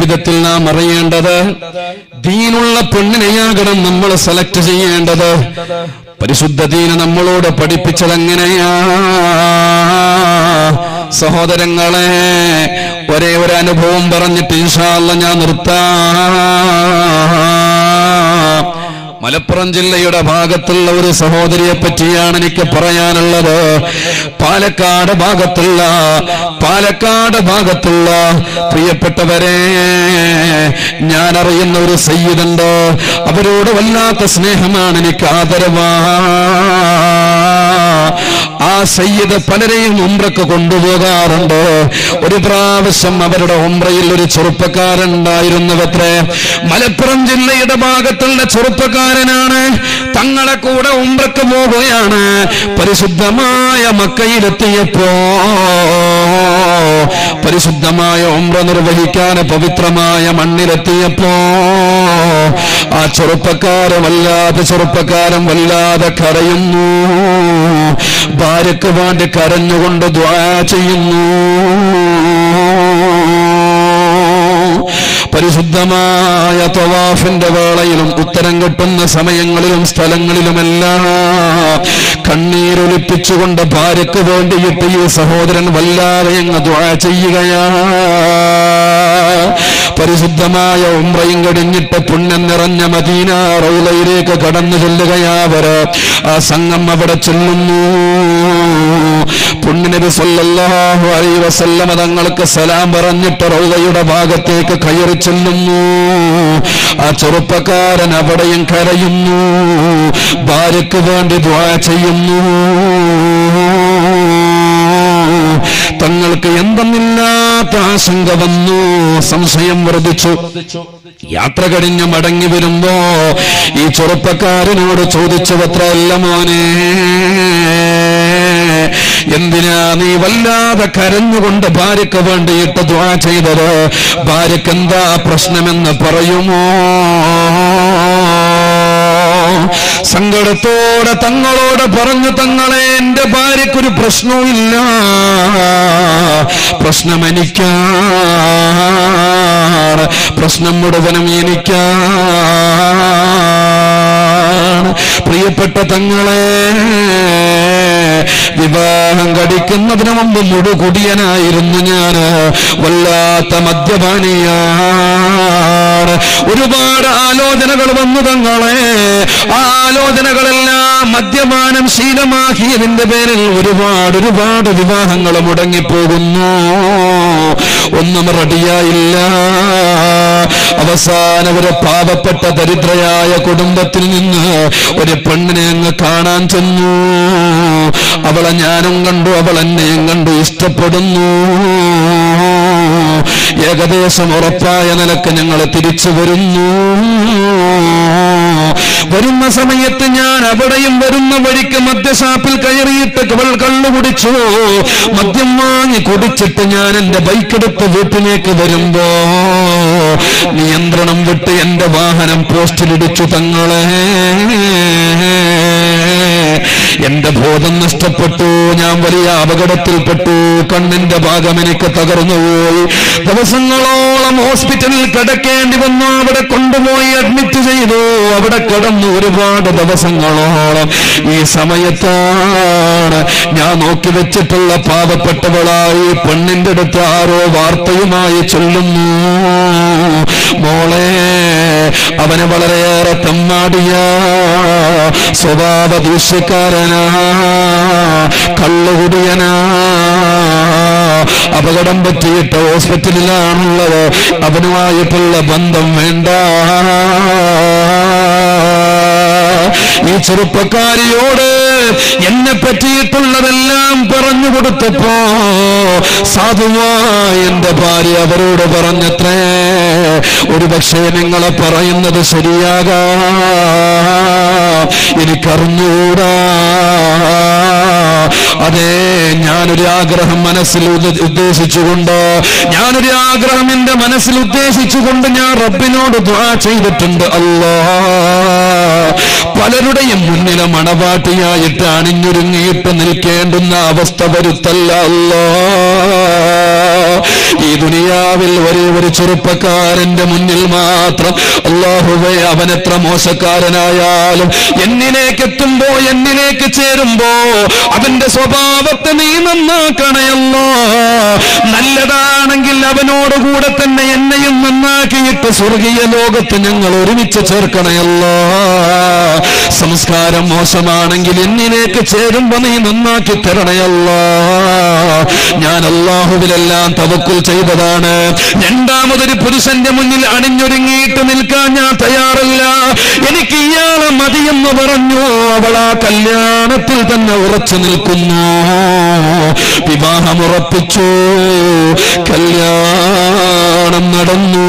ജീവിതത്തിൽ നാം അറിയേണ്ടത് ദീനുള്ള പെണ്ണിനെയാകണം നമ്മൾ സെലക്ട് ചെയ്യേണ്ടത് പരിശുദ്ധ ദീന നമ്മളോട് പഠിപ്പിച്ചത് എങ്ങനെയാ സഹോദരങ്ങളെ ഒരേ ഒരു അനുഭവം പറഞ്ഞിട്ട് ഇൻഷാല്ല ഞാൻ നിർത്താം മലപ്പുറം ജില്ലയുടെ ഭാഗത്തുള്ള ഒരു സഹോദരിയെ പറ്റിയാണ് എനിക്ക് പറയാനുള്ളത് പാലക്കാട് ഭാഗത്തുള്ള പാലക്കാട് ഭാഗത്തുള്ള പ്രിയപ്പെട്ടവരെ ഞാൻ അറിയുന്ന ഒരു സയ്യിദുണ്ട് അവരോട് വല്ലാത്ത സ്നേഹമാണ് എനിക്ക് ആദരവാ ആ സയ്യിദ് പലരെയും ഉംറക്ക് കൊണ്ടുപോകാറുണ്ട് ഒരു പ്രാവശ്യം അവരുടെ ഉംറയിൽ ഒരു ചെറുപ്പക്കാരുണ്ടായിരുന്നവത്രേ മലപ്പുറം ജില്ലയുടെ ഭാഗത്തുള്ള ചെറുപ്പക്കാരനാണ് തങ്ങളെ കൂടെ ഉംറക്ക് പോകുകയാണ് പരിശുദ്ധമായ മക്കയിലെത്തിയപ്പോ പരിശുദ്ധമായ ഉംറ നിർവഹിക്കാൻ പവിത്രമായ മണ്ണിലെത്തിയപ്പോ ആ ചെറുപ്പക്കാരൻ വല്ലാതെ ചെറുപ്പക്കാരൻ വല്ലാതെ കരയുന്നു ഭാര്യക്ക് വേണ്ടി കരഞ്ഞുകൊണ്ട് ദ്വാ ചെയ്യുന്നു പരിശുദ്ധമായ തവാഫിന്റെ വേളയിലും ഉത്തരം കിട്ടുന്ന സമയങ്ങളിലും സ്ഥലങ്ങളിലുമെല്ലാം കണ്ണീരൊലിപ്പിച്ചുകൊണ്ട് ഭാര്യക്ക് വേണ്ടിയിട്ട് ഈ സഹോദരൻ വല്ലാതെ അങ്ങ് ദ്വാ ചെയ്യുകയാ പരിശുദ്ധമായ ഉംറയും കഴിഞ്ഞിട്ട് പുണ്യം നിറഞ്ഞ മദീന റൗലയിലേക്ക് കടന്നു ചെല്ലുകയാവര് ആ സംഘം അവിടെ ചെല്ലുന്നു പുണ്യനബി സല്ലല്ലാഹു അലൈഹി വസല്ലമ തങ്ങൾക്ക് സലാം പറഞ്ഞിട്ട് റൗലയുടെ ഭാഗത്തേക്ക് കയറി ചെല്ലുന്നു ആ ചെറുപ്പക്കാരൻ അവിടെയും കരയുന്നു ഭാര്യക്ക് വേണ്ടി ദ്വാ ചെയ്യുന്നു തങ്ങൾക്ക് എന്തെന്നില്ലാത്ത ആശങ്ക വന്നു സംശയം വർദ്ധിച്ചു യാത്ര കഴിഞ്ഞ് മടങ്ങി വരുമ്പോ ഈ ചെറുപ്പക്കാരനോട് ചോദിച്ചു അത്രയല്ല മോനെ എന്തിനാ നീ വല്ലാതെ കരഞ്ഞുകൊണ്ട് ഭാര്യക്ക് വേണ്ടിയിട്ട് ദ്വാ ചെയ്തത് ഭാര്യക്ക് എന്താ പ്രശ്നമെന്ന് പറയുമോ സങ്കടത്തോടെ തങ്ങളോട് പറഞ്ഞു തങ്ങളെ എന്റെ ഭാര്യക്കൊരു പ്രശ്നവുമില്ല പ്രശ്നം എനിക്കാണ് പ്രശ്നം മുഴുവനും എനിക്കാണ് പ്രിയപ്പെട്ട തങ്ങളെ വിവാഹം കടിക്കുന്നതിന് മുമ്പ് മുടുകുടിയനായിരുന്നു ഞാൻ വല്ലാത്ത മദ്യപാനിയാണ് ഒരുപാട് ആലോചനകൾ വന്നു തങ്ങളെ ആ ആലോചനകളെല്ലാം മദ്യപാനം ശീലമാക്കിയതിന്റെ പേരിൽ ഒരുപാട് ഒരുപാട് വിവാഹങ്ങൾ മുടങ്ങിപ്പോകുന്നു ഒന്നും റെഡിയായില്ല അവസാനം ഒരു പാവപ്പെട്ട ദരിദ്രയായ കുടുംബത്തിൽ നിന്ന് ഒരു പെണ്ണിനെ അങ്ങ് കാണാൻ ചെന്നു അവളെ ഞാനും കണ്ടു അവൾ എന്നെയും കണ്ടു ഇഷ്ടപ്പെടുന്നു ഏകദേശം ഉറപ്പായ നിലക്ക് ഞങ്ങൾ തിരിച്ചു വരുന്നു വരുന്ന സമയത്ത് ഞാൻ അവിടെയും വരുന്ന വഴിക്ക് മദ്യഷാപ്പിൽ കയറിയിട്ട് അവൾ കള്ളു കുടിച്ചു മദ്യം വാങ്ങി കുടിച്ചിട്ട് ഞാൻ എന്റെ ബൈക്കെടുത്ത് വീട്ടിലേക്ക് വരുമ്പോ നിയന്ത്രണം വിട്ട് എന്റെ വാഹനം പോസ്റ്റിലിടിച്ചു തങ്ങളെ എന്റെ ബോധം നഷ്ടപ്പെട്ടു ഞാൻ വലിയ അപകടത്തിൽപ്പെട്ടു കണ്ണിന്റെ ഭാഗം എനിക്ക് തകർന്നുപോയി ദിവസങ്ങളോളം ഹോസ്പിറ്റലിൽ കിടക്കേണ്ടി വന്നു അവിടെ കൊണ്ടുപോയി അഡ്മിറ്റ് ചെയ്തു അവിടെ കിടന്നു ഒരുപാട് ദിവസങ്ങളോളം ഈ സമയത്താണ് ഞാൻ നോക്കി വെച്ചിട്ടുള്ള പാവപ്പെട്ടവളായി പെണ്ണിന്റെ അടുത്ത് ആരോ വാർത്തയുമായി ചൊല്ലുന്നു മോളെ അവന് വളരെയേറെ തെമ്മാടിയ സ്വഭാവ ദൂഷ്യക്കാരനാ കള്ളുകുടിയനാ അപകടം പറ്റിയിട്ട് ഹോസ്പിറ്റലിലാണുള്ളത് അവനുമായിട്ടുള്ള ബന്ധം വേണ്ട ഈ ചെറുപ്പക്കാരിയോട് എന്നെ പറ്റിയിട്ടുള്ളതെല്ലാം പറഞ്ഞു കൊടുത്തപ്പോ സാധുവായ എന്റെ ഭാര്യ അവരോട് പറഞ്ഞത്രേ ഒരു പക്ഷേ നിങ്ങളെ പറയുന്നത് ശരിയാകാ എനിക്കറിഞ്ഞൂടാ അതെ ഞാനൊരു ആഗ്രഹം മനസ്സിൽ ഉദ്ദ- ഉദ്ദേശിച്ചുകൊണ്ട് ഞാനൊരു ആഗ്രഹം എന്റെ മനസ്സിൽ ഉദ്ദേശിച്ചുകൊണ്ട് ഞാൻ റബ്ബിനോട് ദ്വാ ചെയ്തിട്ടുണ്ട് അല്ലാ പലരുടെയും മുന്നിലെ മണവാട്ടിയായിട്ട് അണിഞ്ഞൊരുങ്ങിയിട്ട് നിൽക്കേണ്ടുന്ന അവസ്ഥ വരുത്തല്ല അല്ലാ ഈ ദുനിയാവിൽ ഒരേ ഒരു ചെറുപ്പക്കാരന്റെ മുന്നിൽ മാത്രം അള്ളാഹുവെ അവനെത്ര മോശക്കാരനായാലും എന്നിലേക്ക് എത്തുമ്പോ എന്നിലേക്ക് ചേരുമ്പോ അവന്റെ സ്വഭാവത്തെ നീ നന്നാക്കണയല്ലോ നല്ലതാണെങ്കിൽ അവനോടുകൂടെ തന്നെ എന്നെയും നന്നാക്കിയിട്ട് സ്വർഗീയ ലോകത്ത് ഞങ്ങൾ ഒരുമിച്ച് ചേർക്കണയല്ലോ സംസ്കാരം മോശമാണെങ്കിൽ എന്നിലേക്ക് ചേരുമ്പോ നീ നന്നാക്കി തരണയല്ലോ ഞാൻ അള്ളാഹുവിലെല്ലാം തവക്കുൽ ചെയ്തതാണ് രണ്ടാമതൊരു പുരുഷന്റെ മുന്നിൽ അണിഞ്ഞൊരുങ്ങിയിട്ട് നിൽക്കാൻ ഞാൻ തയ്യാറല്ല എനിക്ക് ഇയാളെ മതിയെന്ന് പറഞ്ഞു അവൾ ആ കല്യാണത്തിൽ തന്നെ ഉറച്ചു നിൽക്കുന്നു വിവാഹം ഉറപ്പിച്ചു കല്യാണം നടന്നു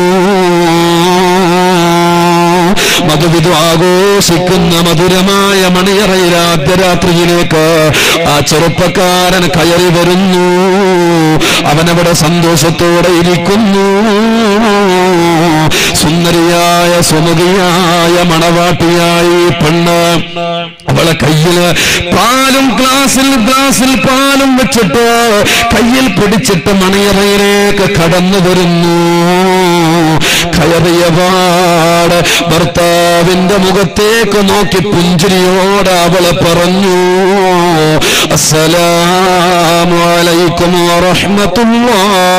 മധുവിധു ആഘോഷിക്കുന്ന മധുരമായ മണിയറയിൽ ആദ്യരാത്രിയിലേക്ക് ആ ചെറുപ്പക്കാരൻ കയറി വരുന്നു അവനവിടെ സന്തോഷത്തോടെ ഇരിക്കുന്നു സുന്ദരിയായ സുമുഖിയായ മണവാട്ടിയായി പെണ്ണ് അവളെ കയ്യില് പാലും ഗ്ലാസിൽ ഗ്ലാസിൽ പാലും വെച്ചിട്ട് കയ്യിൽ പിടിച്ചിട്ട് മണിയറയിലേക്ക് കടന്നു വരുന്നു കയറിയ പാട് ഭർത്താവിന്റെ മുഖത്തേക്ക് നോക്കി പുഞ്ചിരിയോട് അവള് പറഞ്ഞു അസ്സലാമു അലൈക്കും വറഹ്മത്തുള്ളാ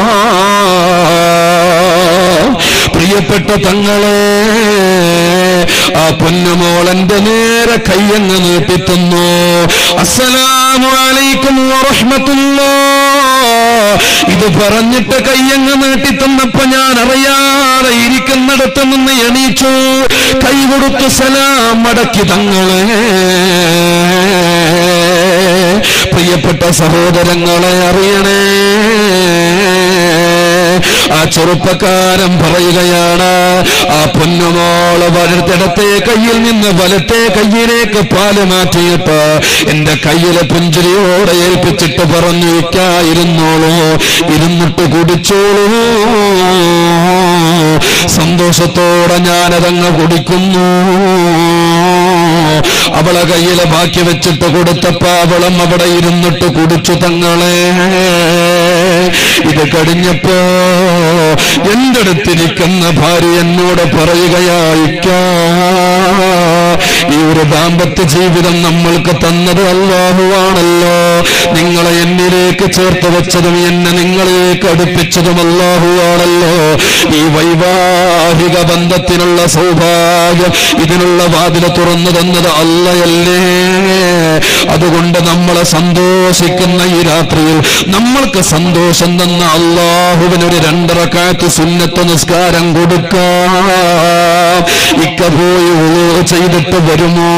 പ്രിയപ്പെട്ട തങ്ങളെ ആ പൊന്നുമോളന്റെ നേരെ കയ്യങ്ങ് നീട്ടിത്തുന്നു അസ്സലാമു അലൈക്കും വറഹ്മത്തുള്ളാ ഇത് പറഞ്ഞിട്ട് കയ്യങ്ങ് നീട്ടിത്തന്നപ്പോ ഞാൻ അറിയാതെ ഇരിക്കുന്നിടത്ത് നിന്ന് എണീച്ചു കൈ കൊടുത്തു സലാം മടക്കി തങ്ങളെ പ്രിയപ്പെട്ട സഹോദരങ്ങളെ അറിയണേ ആ ചെറുപ്പക്കാരൻ പറയുകയാണ് ആ പൊന്നുമോള് വലത്തിടത്തെ കയ്യിൽ നിന്ന് വലത്തെ കയ്യിലേക്ക് പാല് മാറ്റിയിട്ട് എന്റെ കയ്യിലെ പുഞ്ചിരിയോടെ ഏൽപ്പിച്ചിട്ട് പറഞ്ഞു ഇരിക്കായിരുന്നോളൂ ഇരുന്നിട്ട് കുടിച്ചോളൂ സന്തോഷത്തോടെ ഞാനതങ്ങ് കുടിക്കുന്നു അവളെ കയ്യിലെ ബാക്കി വെച്ചിട്ട് കൊടുത്തപ്പോ അവളും അവിടെ ഇരുന്നിട്ട് കുടിച്ചു തങ്ങളെ ഇത് കഴിഞ്ഞപ്പോ എന്റെ അടുത്തിരിക്കുന്ന ഭാര്യ എന്നോട് പറയുകയായിക്ക ഈ ഒരു ദാമ്പത്യ ജീവിതം നമ്മൾക്ക് തന്നത് അല്ലാഹുവാണല്ലോ നിങ്ങളെ എന്നിലേക്ക് ചേർത്ത് വെച്ചതും എന്നെ നിങ്ങളിലേക്ക് അടുപ്പിച്ചതും അല്ലാഹുവാണല്ലോ ഈ വൈവാഹിക ബന്ധത്തിനുള്ള സൗഭാഗ്യം ഇതിനുള്ള വാതിൽ തുറന്നു തന്നത് അല്ലയല്ലേ അതുകൊണ്ട് നമ്മളെ സന്തോഷിക്കുന്ന ഈ രാത്രിയിൽ നമ്മൾക്ക് സന്തോഷം തന്ന അള്ളാഹുവിനൊരു രണ്ടറക്കാറ്റ് സുന്നത്ത് നിസ്കാരം കൊടുക്കാം ഇക്ക പോയി ഉളു ചെയ്തിട്ട് വരുമോ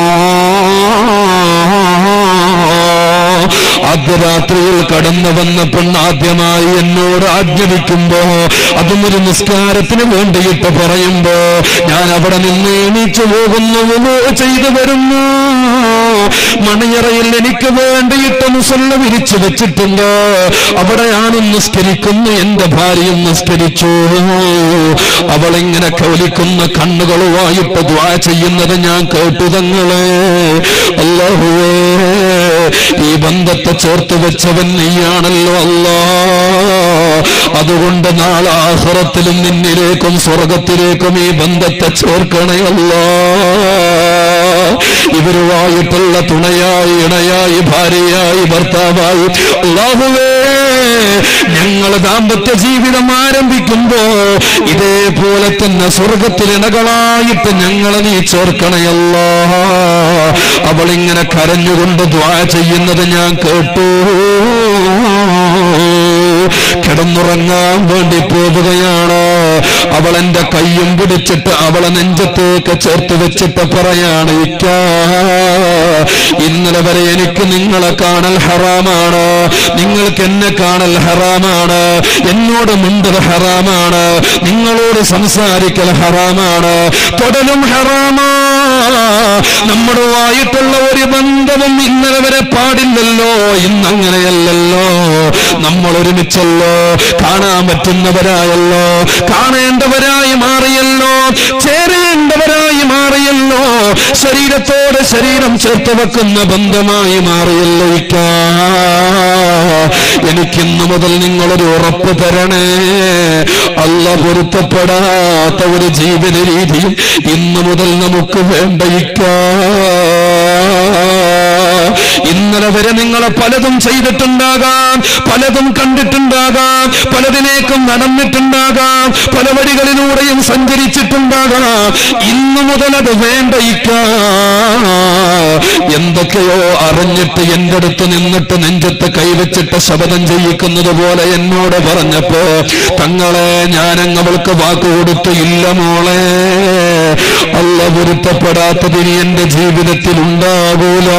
ആദ്യ രാത്രിയിൽ കടന്നു വന്ന പെണ്ണ് ആദ്യമായി എന്നോട് ആജ്ഞപിക്കുമ്പോ അതും ഒരു നിസ്കാരത്തിന് വേണ്ടിയിട്ട് പറയുമ്പോ ഞാൻ അവിടെ നിന്ന് എണീച്ചു പോകുന്നു ഉളു ചെയ്തു വരുന്നു മണിയറയിൽ എനിക്ക് വേണ്ടിയിട്ട് മുസല്ല വിരിച്ചു വെച്ചിട്ടുണ്ട് അവിടെയാണ് നിസ്കരിക്കുന്നു എന്റെ ഭാര്യയും നിസ്കരിച്ചു അവളിങ്ങനെ കൗലിക്കുന്ന കണ്ണുകളുമായിട്ട് ദ്വാ ചെയ്യുന്നത് ഞാൻ കേട്ടു തങ്ങളെ അല്ലാഹുവേ ഈ ബന്ധത്തെ ചേർത്ത് വെച്ചവൻ നീയാണല്ലോ അല്ലാ അതുകൊണ്ട് നാളെ ആഹ്റത്തിലും നിന്നിലേക്കും സ്വർഗത്തിലേക്കും ഈ ബന്ധത്തെ ചേർക്കണേ അല്ലാ ഇവരുമായിട്ടുള്ള തുണയായി ഇണയായി ഭാര്യയായി ഭർത്താവായി അല്ലാഹുവേ ഞങ്ങൾ ദാമ്പത്യ ജീവിതം ആരംഭിക്കുമ്പോ ഇതേപോലെ തന്നെ സ്വർഗത്തിൽ ഇണകളായിട്ട് ഞങ്ങളെ നീ ചേർക്കണയല്ല അവളിങ്ങനെ കരഞ്ഞുകൊണ്ട് ദ്വാ ചെയ്യുന്നത് ഞാൻ കേട്ടു കിടന്നുറങ്ങാൻ വേണ്ടി പോവുകയാണ് അവൾ എന്റെ കയ്യും പിടിച്ചിട്ട് അവളെ നെഞ്ചത്തേക്ക് ചേർത്ത് വെച്ചിട്ട് പറയാണ് ഇക്ക ഇന്നലെ വരെ എനിക്ക് നിങ്ങളെ കാണൽ ഹറാമാണ് നിങ്ങൾക്ക് എന്നെ കാണൽ ഹറാമാണ് എന്നോട് മുണ്ടൽ ഹറാമാണ് നിങ്ങളോട് സംസാരിക്കൽ ഹറാമാണ് തൊടലും ഹറാമാ നമ്മുടെവായിട്ടുള്ള ഒരു ബന്ധവും ഇന്നലെ വരെ പാടില്ലല്ലോ ഇന്നങ്ങനെയല്ലല്ലോ നമ്മൾ ഒരുമിച്ചല്ലോ കാണാൻ പറ്റുന്നവരായല്ലോ കാണേണ്ടവരായി മാറിയല്ലോ ചേരേണ്ടവരായി മാറിയല്ലോ ശരീരത്തോട് ശരീരം ചേർത്ത് വെക്കുന്ന ബന്ധമായി മാറിയല്ലോ ഇക്കാ എനിക്കിന്നു മുതൽ നിങ്ങളൊരു ഉറപ്പ് തരണേ അല്ല പൊരുത്തപ്പെടാത്ത ഒരു ജീവിത രീതിയും ഇന്നു മുതൽ നമുക്ക് വേണ്ടയിക്കാ ഇന്നലെ വരെ നിങ്ങളെ പലതും ചെയ്തിട്ടുണ്ടാകാം പലതും കണ്ടിട്ടുണ്ടാകാം പലതിനേക്കും നടന്നിട്ടുണ്ടാകാം പല വഴികളിലൂടെയും സഞ്ചരിച്ചിട്ടുണ്ടാകാം ഇന്നു മുതൽ അത് വേണ്ടയിക്ക എന്തൊക്കെയോ അറിഞ്ഞിട്ട് എന്റെ അടുത്ത് നിന്നിട്ട് നെഞ്ചത്ത് കൈവച്ചിട്ട് ശബദം ചെയ്യിക്കുന്നത് പോലെ എന്നോട് പറഞ്ഞപ്പോ തങ്ങളെ ഞാനങ്ങ് അവൾക്ക് വാക്ക് കൊടുത്തു ഇല്ല മോളെ അല്ല പൊരുത്തപ്പെടാത്തതിന് എന്റെ ജീവിതത്തിൽ ഉണ്ടാകൂല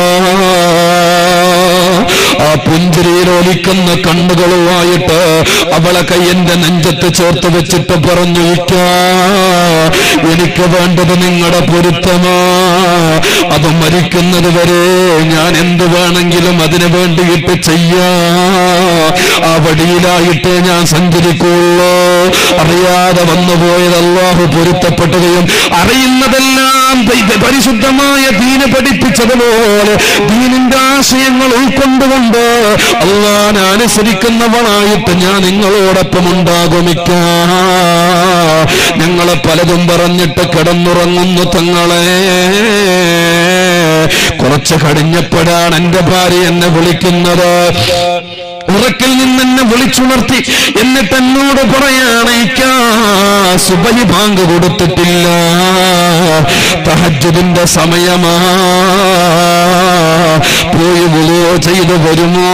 ആ പുഞ്ചിരിയിൽ ഒലിക്കുന്ന കണ്ണുകളുമായിട്ട് അവളെ കൈ എന്റെ നെഞ്ചത്ത് ചേർത്ത് വെച്ചിട്ട് പറഞ്ഞു ഇക്ക എനിക്ക് വേണ്ടത് നിങ്ങളുടെ പൊരുത്തമാ അത് മരിക്കുന്നത് വരെ ഞാൻ എന്ത് വേണമെങ്കിലും അതിനു വേണ്ടിയിട്ട് ചെയ്യാ ആ വടിയിലായിട്ട് ഞാൻ സഞ്ചരിക്കുള്ളൂ അറിയാതെ വന്നുപോയത് അള്ളാഹു പൊരുത്തപ്പെടുകയും അറിയുന്നതെല്ലാം ദൈവ- പരിശുദ്ധമായ ദീന് പഠിപ്പിച്ചതുപോലെ ദീനിന്റെ ആശയങ്ങൾ ഉൾക്കൊണ്ടുകൊണ്ട് അള്ളാൻ അനുസരിക്കുന്നവളായിട്ട് ഞാൻ നിങ്ങളോടൊപ്പം ഉണ്ടാകുമിക്ക ഞങ്ങളെ പലതും പറഞ്ഞിട്ട് കിടന്നുറങ്ങുന്നു തങ്ങളെ കുറച്ച് കഴിഞ്ഞപ്പോഴാണ് എന്റെ ഭാര്യ എന്നെ വിളിക്കുന്നത് ഉറക്കിൽ നിന്ന് എന്നെ വിളിച്ചുണർത്തി എന്നിട്ട് എന്നോട് പറയാണ് ഇക്കാ സുബഹി ബാങ്ക് കൊടുത്തിട്ടില്ല തഹജ്ജുദിന്റെ സമയമാ പോയി വിളിയോ ചെയ്തു വരുമോ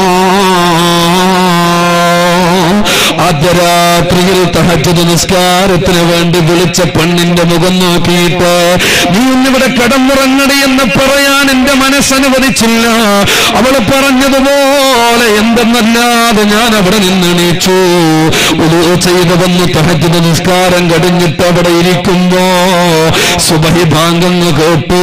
അർദ്ധരാത്രിയിൽ തഹജ്ജുദ് നിസ്കാരത്തിന് വേണ്ടി വിളിച്ച പെണ്ണിന്റെ മുഖം നോക്കിയിട്ട് നീ ഇന്നിവിടെ കിടന്നുറങ്ങടി എന്ന് പറയാൻ എന്റെ മനസ്സനുവദിച്ചില്ല അവള് പറഞ്ഞതുപോലെ എന്തെന്നല്ലാതെ ഞാൻ അവിടെ നിന്ന് എണീച്ചു ഉദു ചെയ്ത് വന്ന് തഹജ്ജുദ് നിസ്കാരം കഴിഞ്ഞിട്ട് അവിടെ ഇരിക്കുമ്പോ സുബഹി ബാങ്കങ്ങ് കേട്ടു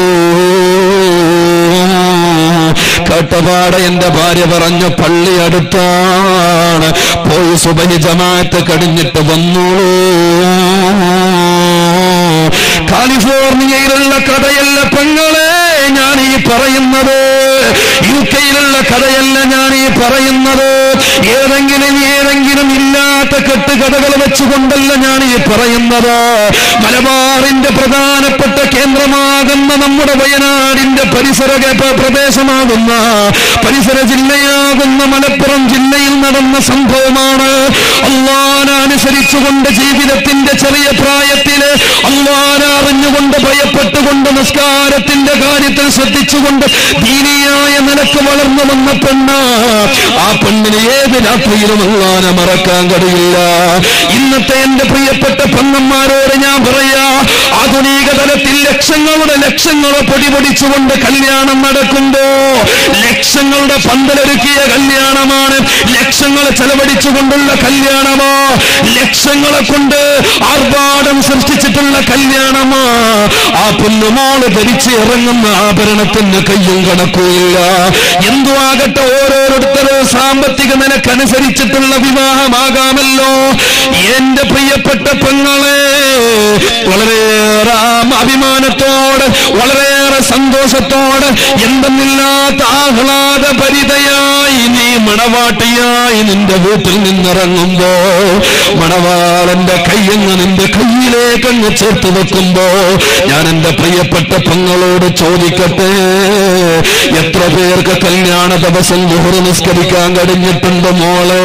കേട്ടപാടെ എന്റെ ഭാര്യ പറഞ്ഞു പള്ളി അടുത്താണ് പോയി സുബഹി ജമാഅത്ത് കഴിഞ്ഞിട്ട് വന്നോളൂ കാലിഫോർണിയയിലുള്ള കഥയല്ല പെങ്ങളെ ഞാൻ ഈ പറയുന്നത് യു കെയിലുള്ള കഥയല്ല ഞാൻ ഈ പറയുന്നത് ഏതെങ്കിലും ഏതെങ്കിലും ഇല്ലാത്ത കെട്ടുകഥകൾ വെച്ചുകൊണ്ടല്ല ഞാൻ ഈ പറയുന്നത് മലബാറിന്റെ പ്രധാനപ്പെട്ട കേന്ദ്രമാകുന്ന നമ്മുടെ വയനാടിന്റെ പരിസര കേ- പ്രദേശമാകുന്ന പരിസര ജില്ലയാകുന്ന മലപ്പുറം ജില്ലയിൽ നടന്ന സംഭവമാണ് അള്ളാന അനുസരിച്ചുകൊണ്ട് ജീവിതത്തിന്റെ ചെറിയ പ്രായത്തില് അള്ളാന അറിഞ്ഞുകൊണ്ട് ഭയപ്പെട്ടുകൊണ്ട് നിസ്കാരത്തിന്റെ കാര്യത്തിൽ ശ്രദ്ധിച്ചുകൊണ്ട് ദീനിയായ നിലക്ക് വളർന്നു വന്ന പെണ്ണ് ആ പെണ്ണിന് ഏത് രാത്രിയിലും അള്ളാന മറക്കാൻ കഴിയില്ല ഇന്നത്തെ എന്റെ പ്രിയപ്പെട്ട പെണ്ണന്മാരോട് ഞാൻ പറയാ ആധുനിക തലത്തിൽ ലക്ഷങ്ങളുടെ ലക്ഷങ്ങളെ പൊടിപൊടിച്ചുകൊണ്ട് കല്യാണം നടക്കുമ്പോ ലക്ഷങ്ങളുടെ പന്തലൊരുക്കിയ കല്യാണമാണ് ലക്ഷങ്ങൾ ചെലവഴിച്ചുകൊണ്ടുള്ള കല്യാണമോ ലക്ഷങ്ങളെ കൊണ്ട് ആർഭാടം സൃഷ്ടിച്ചിട്ടുള്ള കല്യാണമോ ആ പൊന്നുമോള് ധരിച്ച് ഇറങ്ങുന്ന ആഭരണത്തിന് കയ്യും കണക്കുമില്ല എന്തു ആകട്ടെ ഓരോരുത്തരോ സാമ്പത്തിക നിനക്കനുസരിച്ചിട്ടുള്ള വിവാഹമാകാമല്ലോ എന്റെ പ്രിയപ്പെട്ട പെങ്ങളെ വളരെയേറെ അഭിമാനത്തോടെ വളരെയേറെ സന്തോഷത്തോടെ എന്തെന്നില്ലാത്ത ആഹ്ലാദ പരിതയായി നീ മണവാട്ടിയായി നിന്റെ വീട്ടിൽ നിന്നിറങ്ങുമ്പോ മണവാളന്റെ കയ്യങ്ങ് നിന്റെ കയ്യിലേക്ക് അങ്ങ് ചേർത്ത് വെക്കുമ്പോ ഞാൻ എന്റെ പ്രിയപ്പെട്ട പെങ്ങളോട് ചോദിക്കട്ടെ എത്ര പേർക്ക് കല്യാണ ദിവസം മുഹറ് നിസ്കരിക്കാൻ കഴിഞ്ഞിട്ടുണ്ട് മോളെ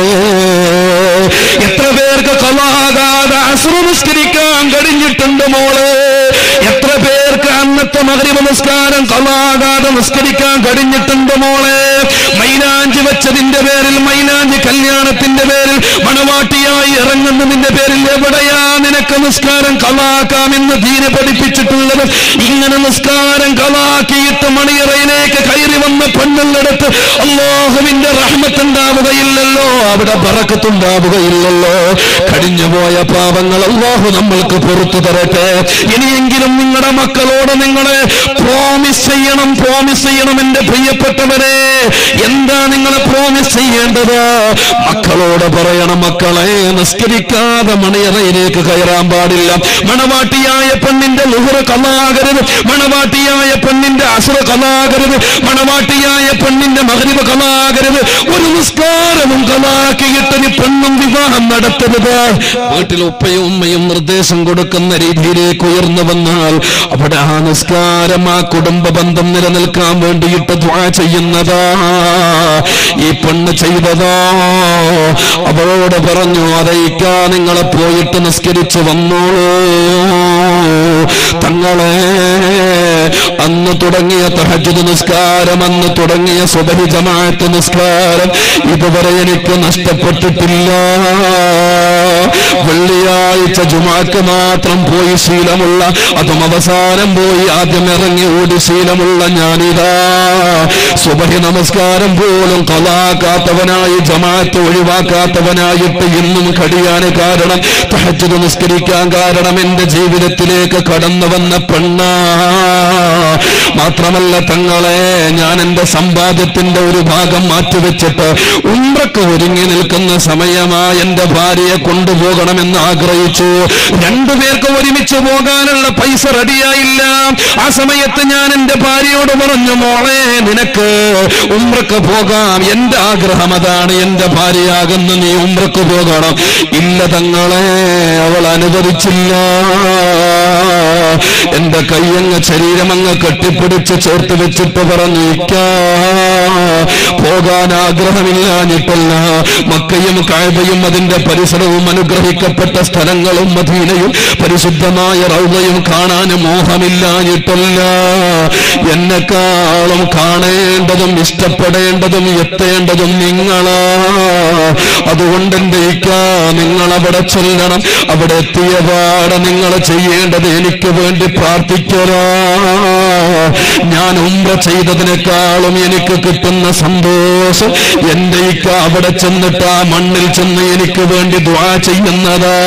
എത്ര പേർക്ക് കലാകാതെ അസുറ് നിസ്കരിക്കാൻ കഴിഞ്ഞിട്ടുണ്ട് മോളെ എത്ര പേർക്ക് അന്നത്തെ മകരീബ് നിസ്കാരം കലാകാതെ നിസ്കരിക്കാൻ കഴിഞ്ഞിട്ടുണ്ട് മോളെ മൈലാഞ്ചി വെച്ചതിന്റെ പേരിൽ മൈലാഞ്ചി കല്യാണത്തിന്റെ പേരിൽ മണവാട്ടിയായി ഇറങ്ങുന്നതിന്റെ പേരിൽ എവിടെയാ നിനക്ക് നിസ്കാരം കലാക്കാമെന്ന് ദീന് പഠിപ്പിച്ചിട്ടുള്ളത് ഇങ്ങനെ നിസ്കാരം കലാക്കിയിട്ട് മണിയറയിലേക്ക് കയറി വന്ന പെണ്ണുള്ളടത്ത് അള്ളാഹുവിന്റെ റഹ്മത്തുണ്ടാവുകയില്ലല്ലോ അവിടെ പറക്കത്തുണ്ടാവുകയില്ലല്ലോ കഴിഞ്ഞുപോയ പാപങ്ങൾ അള്ളാഹു നമ്മൾക്ക് പുറത്തു തരട്ടെ ഇനിയെങ്കിലും നിങ്ങളുടെ മക്കളോട് നിങ്ങളെ പ്രോമിസ് ചെയ്യണം പ്രോമിസ് ചെയ്യണം എന്റെ പ്രിയപ്പെട്ടവരെ എന്താ നിങ്ങളെ പ്രോമിസ് ചെയ്യേണ്ടത് മക്കളോട് പറയണം മക്കളെ നിസ്കരിക്കാതെ മണിയറയിലേക്ക് കയറാൻ പാടില്ല മണവാട്ടിയായ പെണ്ണിന്റെ ലുഹുറ കലാകരുത് മണവാട്ടിയായ പെണ്ണിന്റെ അസുറ കലാകരുത് മണവാട്ടിയായ പെണ്ണിന്റെ മകരിവ് കലാകരുത് ഒരു നിസ്കാരവും കലാക്കിയിട്ട് നീ പെണ്ണും വിവാഹം നടത്തരുത് വീട്ടിൽ ഉപ്പയും ഉമ്മയും നിർദ്ദേശം കൊടുക്കുന്ന രീതിയിലേക്ക് ഉയർന്നു വന്നാൽ അവിടെ ആ നിസ്കാരം ആ കുടുംബ ബന്ധം നിലനിൽക്കാൻ വേണ്ടിയിട്ട് ദ്വാ ചെയ്യുന്നതാ ഈ പെണ്ണ് ചെയ്തതാ അവളോട് പറഞ്ഞു അതയിക്കാ നിങ്ങളെ പോയിട്ട് നിസ്കരിച്ചു വന്നോളൂ തങ്ങളെ അന്ന് തുടങ്ങിയ തഹജുദ് നിസ്കാരം അന്ന് തുടങ്ങിയ സുബഹി ജമാഅത്ത് നിസ്കാരം ഇതുവരെ എനിക്ക് നഷ്ടപ്പെട്ടിട്ടില്ല വെള്ളിയാഴ്ച ജുമാക്ക് മാത്രം പോയി ശീലമുള്ള അതും അവസാനം പോയി ആദ്യം ഇറങ്ങി ഓടി ശീലമുള്ള ഞാനിതാ സുബഹി നമസ്കാരം പോലും കലാക്കാത്തവനായി ജമാഅത്ത് ഒഴിവാക്കാത്തവനായിട്ട് ഇന്നും കടിയാന് കാരണം തഹജുദ് നിസ്കരിക്കാൻ കാരണം എന്റെ ജീവിതത്തിലേക്ക് കടന്നു വന്ന പെണ്ണ മാത്രമല്ല തങ്ങളെ ഞാൻ എന്റെ സമ്പാദ്യത്തിന്റെ ഒരു ഭാഗം മാറ്റിവെച്ചിട്ട് ഉമ്രക്ക് ഒരുങ്ങി നിൽക്കുന്ന സമയമാ എന്റെ ഭാര്യയെ കൊണ്ടുപോകണമെന്ന് ആഗ്രഹിച്ചു രണ്ടുപേർക്ക് ഒരുമിച്ച് പോകാനുള്ള പൈസ റെഡിയായില്ല ആ സമയത്ത് ഞാൻ എന്റെ ഭാര്യയോട് പറഞ്ഞു മോളെ നിനക്ക് ഉമ്രക്ക് പോകാം എന്റെ ആഗ്രഹം അതാണ് എന്റെ ഭാര്യയാകുന്ന നീ ഉമ്രക്ക് പോകണം ഇല്ല തങ്ങളെ അവൾ അനുവദിച്ചില്ല എന്റെ കൈയങ്ങ് ശരീരമങ്ങ് കെട്ടിപ്പിടിച്ച് ചേർത്ത് വെച്ചിട്ട് പറഞ്ഞു ഇക്കാ പോകാൻ ആഗ്രഹമില്ലാഞ്ഞിട്ടല്ല മക്കയും കാഴ്ചയും അതിന്റെ പരിസരവും അനുഗ്രഹിക്കപ്പെട്ട സ്ഥലങ്ങളും മദീനയും പരിശുദ്ധമായ റൗദയും കാണാൻ മോഹമില്ലാഞ്ഞിട്ടല്ല എന്നെക്കാളും കാണേണ്ടതും ഇഷ്ടപ്പെടേണ്ടതും എത്തേണ്ടതും നിങ്ങളാ അതുകൊണ്ട് എന്റെ ഇക്ക നിങ്ങൾ അവിടെ ചെല്ലണം അവിടെ എത്തിയ പാടെ നിങ്ങൾ ചെയ്യേണ്ടത് എനിക്ക് വേണ്ടി പ്രാർത്ഥിക്കലാ ഞാൻ ഉമ്ര ചെയ്തതിനേക്കാളും എനിക്ക് കിട്ടുന്ന സന്തോഷം എന്റെ ഇക്ക അവിടെ ചെന്നിട്ട് ആ മണ്ണിൽ ചെന്ന് എനിക്ക് വേണ്ടി ദ്വാ ചെയ്യുന്നതാ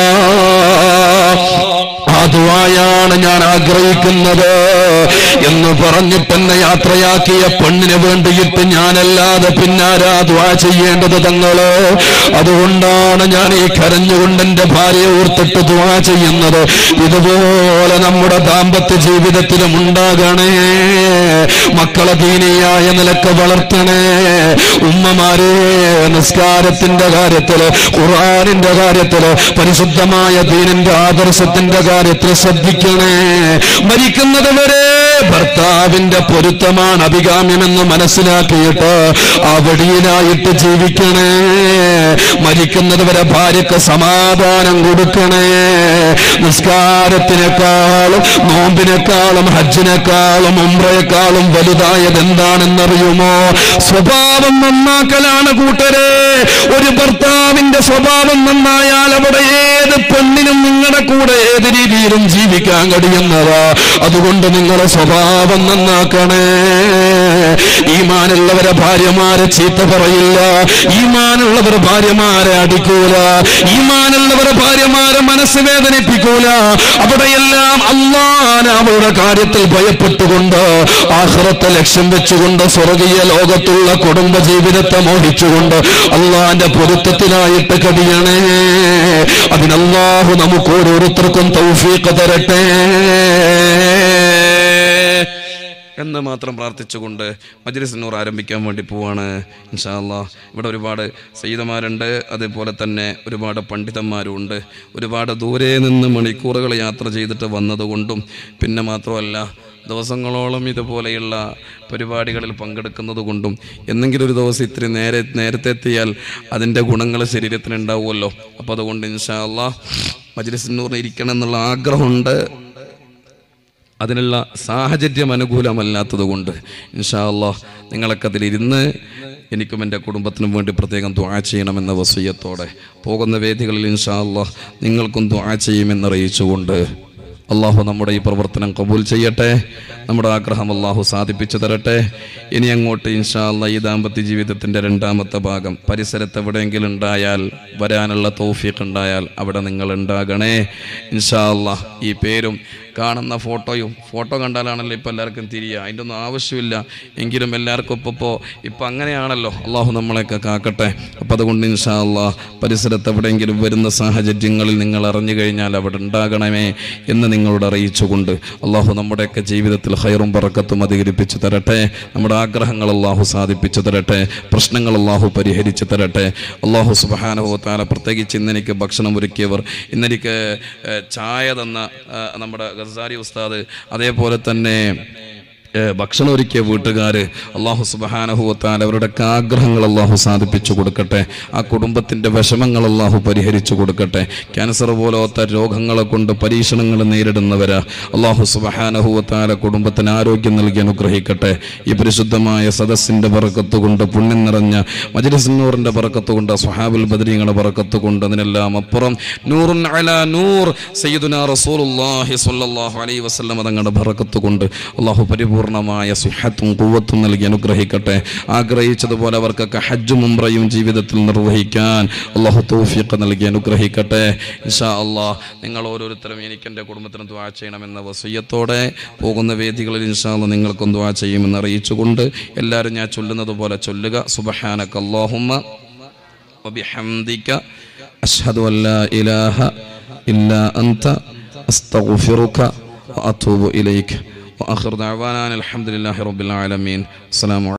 ആ ദ്വായാണ് ഞാൻ ആഗ്രഹിക്കുന്നത് എന്ന് പറഞ്ഞിട്ട് എന്നെ യാത്രയാക്കിയ പെണ്ണിന് വേണ്ടിയിട്ട് ഞാനല്ലാതെ പിന്നാരാ ദ്വാ ചെയ്യേണ്ടത് തങ്ങള് അതുകൊണ്ടാണ് ഞാൻ ഈ കരഞ്ഞുകൊണ്ട് എന്റെ ഭാര്യയെ ഓർത്തിട്ട് ദ്വാ ചെയ്യുന്നത് ഇതുപോലെ നമ്മുടെ ദാമ്പത്യ ജീവിതത്തിലും ഉണ്ടാകണേ മക്കളെ ദീനിയായ നിലക്ക് വളർത്തണേ ഉമ്മമാരെ നിസ്കാരത്തിന്റെ കാര്യത്തില് ഖുർആനിന്റെ കാര്യത്തില് പരിശുദ്ധമായ ദീനിന്റെ ആദർശത്തിന്റെ കാര്യത്തിൽ ശ്രദ്ധിക്കണേ മരിക്കുന്നത് വരെ ഭർത്താവിന്റെ പൊരുത്തമാണ് അഭികാമ്യമെന്ന് മനസ്സിലാക്കിയിട്ട് ആ വെടിയിലായിട്ട് ജീവിക്കണേ മരിക്കുന്നത് വരെ ഭാര്യക്ക് സമാധാനം കൊടുക്കണേ നിസ്കാരത്തിനേക്കാളും നോമ്പിനേക്കാളും ഹജ്ജിനേക്കാളും ഉംറയെക്കാളും വലുതായത് എന്താണെന്നറിയുമോ സ്വഭാവം നന്നാക്കലാണ് കൂട്ടരെ ഒരു ഭർത്താവിന്റെ സ്വഭാവം നന്നായാൽ അവിടെ ഏത് പെണ്ണിനും നിങ്ങളുടെ കൂടെ ഏത് രീതിയിലും ജീവിക്കാൻ കഴിയുന്നതാ അതുകൊണ്ട് നിങ്ങളെ സ്വഭാവം നന്നാക്കണേ ഈമാനുള്ളവരെ ഭാര്യമാരെ ചീത്ത പറയില്ല ഈമാനുള്ളവർ ഭാര്യമാരെ അടിക്കൂല ഈമാനുള്ളവരെ ഭാര്യമാരെ മനസ്സ് വേദനിപ്പിക്കൂല അവിടെയെല്ലാം അള്ളാൻ അവരുടെ കാര്യത്തിൽ ഭയപ്പെട്ടുകൊണ്ട് ആഹ്റത്തെ ലക്ഷ്യം വെച്ചുകൊണ്ട് സ്വർഗീയ ലോകത്തുള്ള കുടുംബ ജീവിതത്തെ മോഹിച്ചുകൊണ്ട് അള്ളാന്റെ പൊരുത്തത്തിനായിട്ട് കഴിയണേ അതിനല്ലാഹു നമുക്ക് ഓരോരുത്തർക്കും തൗഫീഖ് തരട്ടെ എന്ന് മാത്രം പ്രാർത്ഥിച്ചുകൊണ്ട് മജ്ലിസ് നൂർ ആരംഭിക്കാൻ വേണ്ടി പോവാണ് ഇൻഷാല്ലാ ഇവിടെ ഒരുപാട് സയ്യിദമാരുണ്ട് അതേപോലെ തന്നെ ഒരുപാട് പണ്ഡിതന്മാരും ഉണ്ട് ഒരുപാട് ദൂരെ നിന്ന് മണിക്കൂറുകൾ യാത്ര ചെയ്തിട്ട് വന്നതുകൊണ്ടും പിന്നെ മാത്രമല്ല ദിവസങ്ങളോളം ഇതുപോലെയുള്ള പരിപാടികളിൽ പങ്കെടുക്കുന്നത് കൊണ്ടും എന്നെങ്കിലും ഒരു ദിവസം ഇത്തിരി നേരെ നേരത്തെ എത്തിയാൽ അതിൻ്റെ ഗുണങ്ങൾ ശരീരത്തിന് ഉണ്ടാവുമല്ലോ അപ്പോൾ അതുകൊണ്ട് ഇൻഷാല്ലാ മജ്ലിസ് നൂറിന് ഇരിക്കണം എന്നുള്ള ആഗ്രഹമുണ്ട് അതിനുള്ള സാഹചര്യം അനുകൂലമല്ലാത്തത് കൊണ്ട് ഇൻഷാല്ലാ നിങ്ങളൊക്കെ അതിലിരുന്ന് എനിക്കും എൻ്റെ കുടുംബത്തിനും വേണ്ടി പ്രത്യേകം ദ്വാ ചെയ്യണമെന്ന വസീയത്തോടെ പോകുന്ന വേദികളിൽ ഇൻഷാല്ലാ നിങ്ങൾക്കും ദ്വാ ചെയ്യുമെന്നറിയിച്ചുകൊണ്ട് അള്ളാഹു നമ്മുടെ ഈ പ്രവർത്തനം കബൂൽ ചെയ്യട്ടെ നമ്മുടെ ആഗ്രഹം അള്ളാഹു സാധിപ്പിച്ചു തരട്ടെ ഇനി അങ്ങോട്ട് ഇൻഷാല്ല ഈ ദാമ്പത്യ ജീവിതത്തിൻ്റെ രണ്ടാമത്തെ ഭാഗം പരിസരത്ത് എവിടെയെങ്കിലും ഉണ്ടായാൽ വരാനുള്ള തൗഫീഖ് ഉണ്ടായാൽ അവിടെ നിങ്ങൾ ഉണ്ടാകണേ ഇൻഷാല്ല ഈ പേരും കാണുന്ന ഫോട്ടോയും ഫോട്ടോ കണ്ടാലാണല്ലോ ഇപ്പോൾ എല്ലാവർക്കും തിരിയുക അതിൻ്റെ ഒന്നും ആവശ്യമില്ല എങ്കിലും എല്ലാവർക്കും ഇപ്പോൾ ഇപ്പോൾ ഇപ്പം അങ്ങനെയാണല്ലോ അള്ളാഹു നമ്മളെയൊക്കെ കാക്കട്ടെ അപ്പം അതുകൊണ്ട് ഇൻഷാ അള്ളാഹ് പരിസരത്ത് എവിടെയെങ്കിലും വരുന്ന സാഹചര്യങ്ങളിൽ നിങ്ങൾ അറിഞ്ഞു കഴിഞ്ഞാൽ അവിടെ ഉണ്ടാകണമേ എന്ന് നിങ്ങളോട് അറിയിച്ചുകൊണ്ട് അള്ളാഹു നമ്മുടെയൊക്കെ ജീവിതത്തിൽ ഹൈറും പറക്കത്തും അധികരിപ്പിച്ചു തരട്ടെ നമ്മുടെ ആഗ്രഹങ്ങൾ അള്ളാഹു സാധിപ്പിച്ചു തരട്ടെ പ്രശ്നങ്ങൾ അള്ളാഹു പരിഹരിച്ചു തരട്ടെ അള്ളാഹു സുബാനുഭവത്താല പ്രത്യേകിച്ച് ഇന്നെനിക്ക് ഭക്ഷണം ഒരുക്കിയവർ ഇന്നെനിക്ക് ഏഹ്, ചായ തന്ന ഏഹ്, നമ്മുടെ ഗസാരി ഉസ്താദ് അതേപോലെ തന്നെ ഏഹ്, ഭക്ഷണം ഒരുക്കിയ വീട്ടുകാർ അള്ളാഹു സുബഹാനഹുവത്താൽ അവരുടെയൊക്കെ ആഗ്രഹങ്ങൾ അള്ളാഹു സാധിപ്പിച്ചു കൊടുക്കട്ടെ ആ കുടുംബത്തിൻ്റെ വിഷമങ്ങൾ അള്ളാഹു പരിഹരിച്ചു കൊടുക്കട്ടെ ക്യാൻസർ പോലത്തെ രോഗങ്ങളെ കൊണ്ട് പരീക്ഷണങ്ങൾ നേരിടുന്നവരാ അള്ളാഹു സുബഹാനഹുവത്താല കുടുംബത്തിന് ആരോഗ്യം നൽകി അനുഗ്രഹിക്കട്ടെ ഈ പരിശുദ്ധമായ സദസ്സിൻ്റെ പറക്കത്ത് കൊണ്ട് പുണ്യം നിറഞ്ഞ മജ്ലിസുന്നൂറിൻ്റെ പറക്കത്ത് കൊണ്ട് സ്വഹാബുൽ ബദരീങ്ങളുടെ പറക്കത്ത് കൊണ്ട് അതിനെല്ലാം അപ്പുറം നൂറുൻ അലാ നൂർ സയ്യിദുന റസൂലുള്ളാഹി സ്വല്ലല്ലാഹു അലൈഹി വസല്ലം തങ്ങളുടെ ബറക്കത്ത് കൊണ്ട് അള്ളാഹു പരിപൂർണമായ സുഹത്തും കുവ്വത്തും നൽകി അനുഗ്രഹിക്കട്ടെ ആഗ്രഹിച്ചതുപോലെ അവർക്കൊക്കെ ഹജ്ജും ഉംറയും ജീവിതത്തിൽ നിർവഹിക്കാൻ അള്ളാഹു തൗഫീഖ് നൽകി അനുഗ്രഹിക്കട്ടെ ഇൻഷാ അള്ളാഹ് നിങ്ങൾ ഓരോരുത്തരും എനിക്ക് എൻ്റെ കുടുംബത്തിന് ദ്വാ ചെയ്യണമെന്ന വസയ്യത്തോടെ പോകുന്ന വേദികളിൽ ഇൻഷാ അള്ളാഹ് നിങ്ങൾക്കും ദ്വാ ചെയ്യുമെന്ന് അറിയിച്ചുകൊണ്ട് എല്ലാവരും ഞാൻ ചൊല്ലുന്നത് പോലെ ചൊല്ലുക സുബഹാനക അല്ലാഹുമ്മ وبحمدك أشهد أن لا إله إلا أنت أستغفرك وأتوب إليك وآخر دعوانا أن الحمد لله رب العالمين السلام عليكم